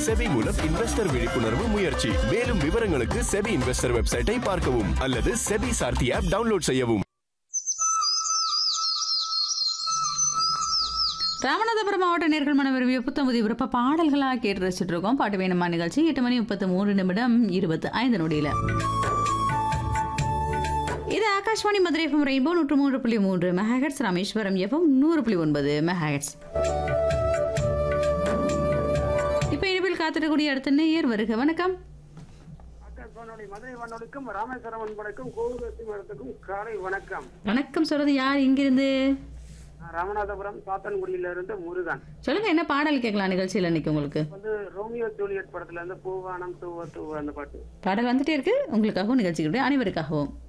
SEBI மூலம் investor விழிப்புணர்வு முயற்சி மேலும் விவரங்களுக்கு செபி இன்வெஸ்டர் வெப்சைட்டை பார்க்கவும் அல்லது செபி சார்த்தி ஆப் டவுன்லோட் செய்யவும் ராமநாதபுரம் மாவட்ட நேர்கள் மன விரும்பிய புத்தமுதி விருப்ப பாடல்களாக கேட்டு ரசிச்சுட்டு இருக்கோம் பாட்டு வேணுமா நிகழ்ச்சி எட்டு மணி முப்பத்து மூணு நிமிடம் இருபத்து ஐந்து நொடியில இது ஆகாஷ்வாணி மதுரை எஃப்எம் ரெயின்போ நூற்று மூன்று புள்ளி மூன்று மெகாஹெட்ஸ் ராமேஸ்வரம் எஃப்எம் நூறு புள்ளி ஒன்பது மெகாஹெட்ஸ் இப்போ இனிப்பில் காத்திடக்கூடிய அடுத்த நேயர் வருக வணக்கம் ஆகாஷ்வாணி மதுரை வானொலிக்கும் ராமேஸ்வரம் அன்படைக்கும் கோவிலத்தி மரத்துக்கும் காலை வணக்கம் வணக்கம் சொல்றது யார் இங்கிருந்து நான் ராமநாதபுரம் சாத்தன்குடியிலிருந்து முருகன் சொல்லுங்க என்ன பாடல் கேட்கலாம் நிகழ்ச்சியில் இன்னைக்கு உங்களுக்கு வந்து ரோமியோ ஜூலியட் படத்துல இருந்து பூவானம் தூவ தூவ அந்த பாட்டு பாடல் வந்துட்டே இருக்கு உங்களுக்காகவும் நிகழ்ச்சிகளுடைய அனைவருக்காகவும்